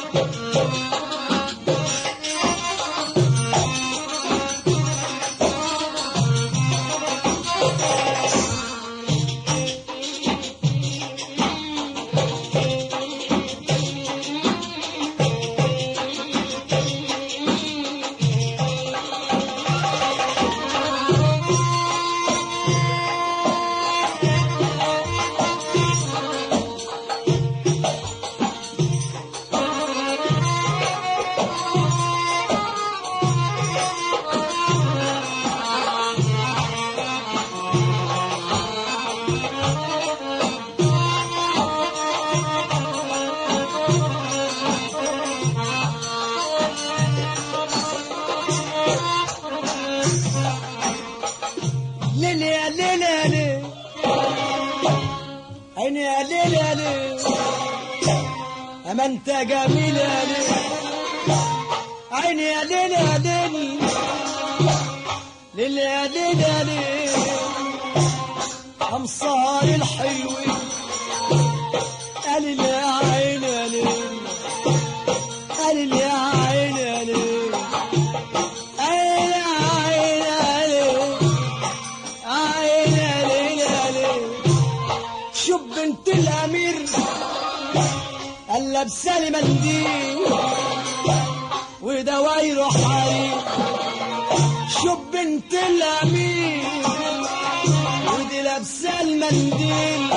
ليلي يا ليلي يا ليلي عيني يا ليلي يا ليلي أما أنت جميل يا ليلي عيني يا ليلي يا ليلي ليلي يا ليلي يا ليلي أمصار الحلوين قال لي يا عيني يا ليلي قال لي يا عيني يا ليلي عيني يا عيني يا ليلي عيني يا ليلي يا ليلي شوف بنت الأمير قال لابسة لي منديل ودوايره حرير شوف بنت الأمير ودي لابسة المنديل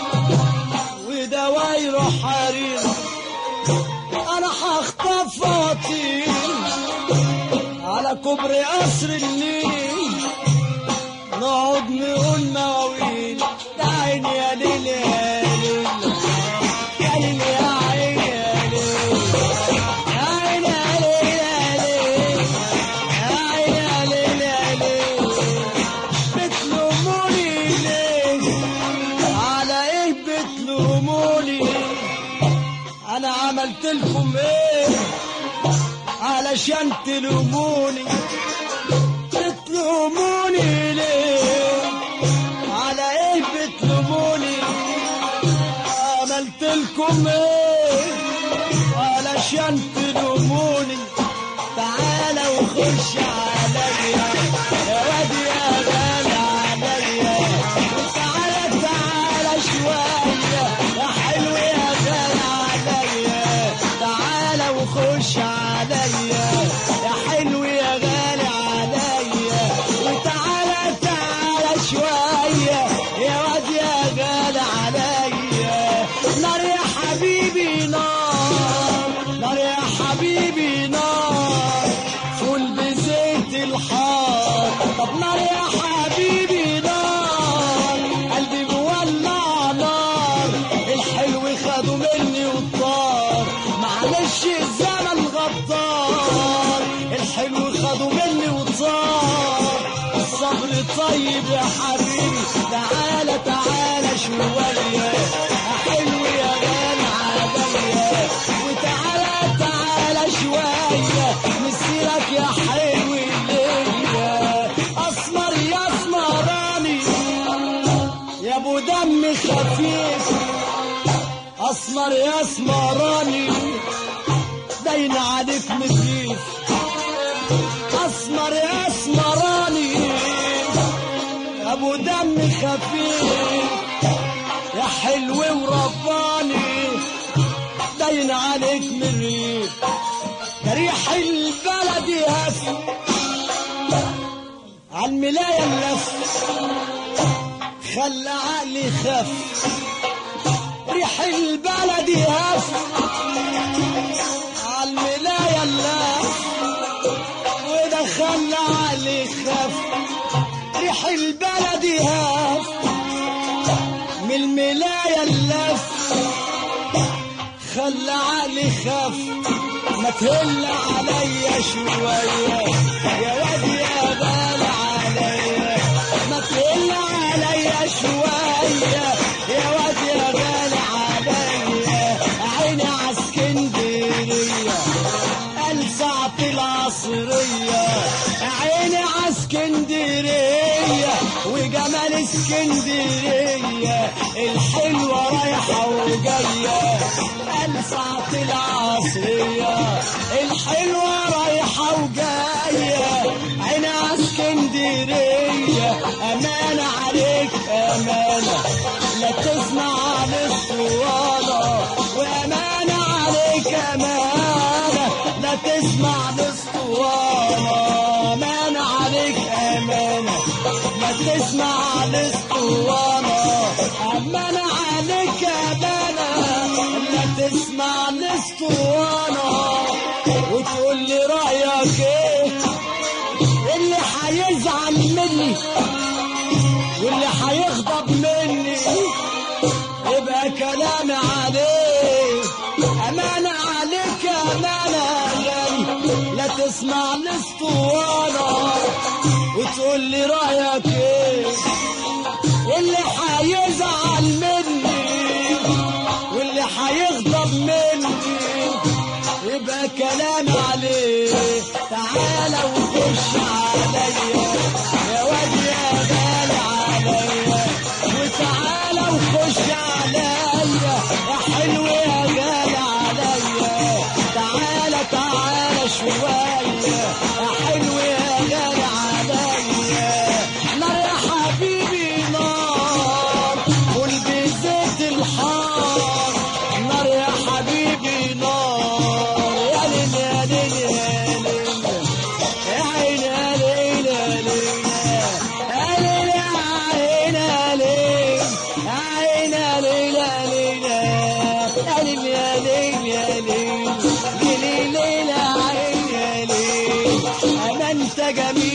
ودوايره حرير أنا هخطف واطير على كوبري قصر النيل نقعد نقول مواويل يا عيني يا ليل يا ليل يا ليل يا عيني يا ليل يا عيني يا ليل يا ليل يا عيني يا ليل يا ليل بتلوموني ليه على ايه بتلوموني انا عملت لكم ايه علشان تلوموني بتلوموني ليه على ايه بتلوموني عملت لكم ايه علشان تلوموني تعالى وخش عليا يا واد يا غالي عليا تعالى تعالى شوية يا حلو يا غالي عليا تعالى وخش عليا يا حلو يا غالي عليا وتعالى تعالى شوية يا واد يا غالي عليا نار يا حبيبي نار نار يا حبيبي نار فول بزيت الحار طب نار يا حبيبي نار قلبي مولع نار الحلو خدوا مني وطار معلش الزمن غدار الحلو خدوا مني وطار الصبر طيب يا حبيبي تعالى تعالى شوية يا حلو يا غالي عليا وتعالى تعالى شوية مسيرك يا حلو ليا أسمر يا أسمراني يا أبو دم خفيف أسمر يا أسمراني باين عليك نزيف أسمر يا أسمراني يا أبو دم خفيف يا حلو ورباني باين عليك من الريف يا ريح البلد يهف عالملاية اللف خلى عقلي خف ريح البلد يهف عالملاية اللف وده خلى عقلي خف ريح البلد يهف من الملاية اللف خلى عقلي خف ما تهل عليا شوية يا واد يا غالي عليا ما تهل عليا شوية يا واد يا غالي عليا عيني عسكندرية قال ساعة العصرية عيني عسكندرية وجمال اسكندرية الحلوة رايحة وجاية الساعة العصرية الحلوة رايحة وجاية عينها اسكندرية أمانة عليك أمانة لا تسمع الاسطوانة وأمانة عليك أمانة لا تسمع الاسطوانة أمانة عليك أمانة لا تسمع الاسطوانة أمانة عليك أمانة لا تسمع الاسطوانة وتقول لي رأيك ايه اللي هيزعل مني واللي هيغضب مني يبقى كلامي عليه أمانة عليك أمانة غالي لا تسمع الاسطوانة وتقول لي رأيك ايه اللي هيزعل مني واللي هيغضب مني يبقى كلام عليه تعالى وخش عليا يا واد يا غالي عليا وتعالى وخش عليا يا حلو يا غالي عليا تعالى تعالى شوية يا حلو يا غالي عليا نار يا حبيبي نار قول بزيت الحار نار يا حبيبي نار يا ليل يا ليل يا ليل يا عين يا ليل يا ليل يا ليل يا عين يا ليل يا عين يا ليل يا ليل يا ليل يا ليل يا ليل ليل ليل يا عين يا ليل أنا أنت جميل